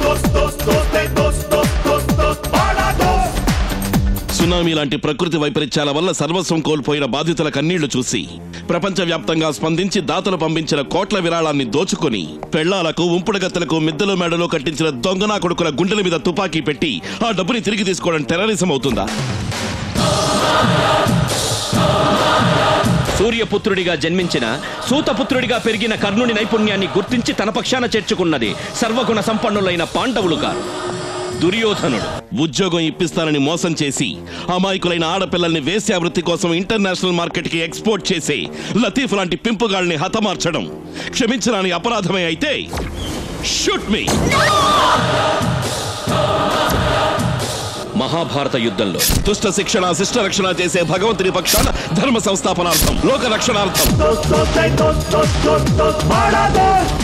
Tsunami లాంటి ప్రకృతి వైపరీత్యాల వల్ల సర్వస్వం కోల్పోయిన బాధితుల కన్నీళ్లు చూసి ప్రపంచవ్యాప్తంగా స్పందించి దాతలు పంపించిన కోట్ల విరాళాన్ని దోచుకొని పెళ్లాలకు ఉంపుడుగత్తలకు మిద్దెలు మేడలో కట్టించిన దొంగనా కొడుకుల గుండెల మీద తుపాకీ పెట్టి ఆ డబ్బుని తిరిగి తీసుకోవడం టెర్రరిజం అవుతుందా సూర్యపుత్రుడిగా జన్మించిన సూతపుత్రుడిగా పెరిగిన కర్ణుని నైపుణ్యాన్ని గుర్తించి తన పక్షాన చేర్చుకున్నది సర్వగుణ సంపన్నులైన పాండవులు కాదు దుర్యోధనుడు ఉద్యోగం ఇప్పిస్తానని మోసం చేసి అమాయకులైన ఆడపిల్లల్ని వేశ్యావృత్తి కోసం ఇంటర్నేషనల్ మార్కెట్కి ఎక్స్పోర్ట్ చేసే లతీఫ్ లాంటి పింపుగాళ్ళని హతమార్చడం క్షమించరాని అపరాధమే అయితే షూట్ మీ మహాభారత యుద్ధంలో దుష్ట శిక్షణ శిష్ట రక్షణ చేసే భగవంతుని పక్షాన ధర్మ సంస్థాపనార్థం లోక రక్షణార్థం dos, dos, dos, dos, dos, dos, para dos.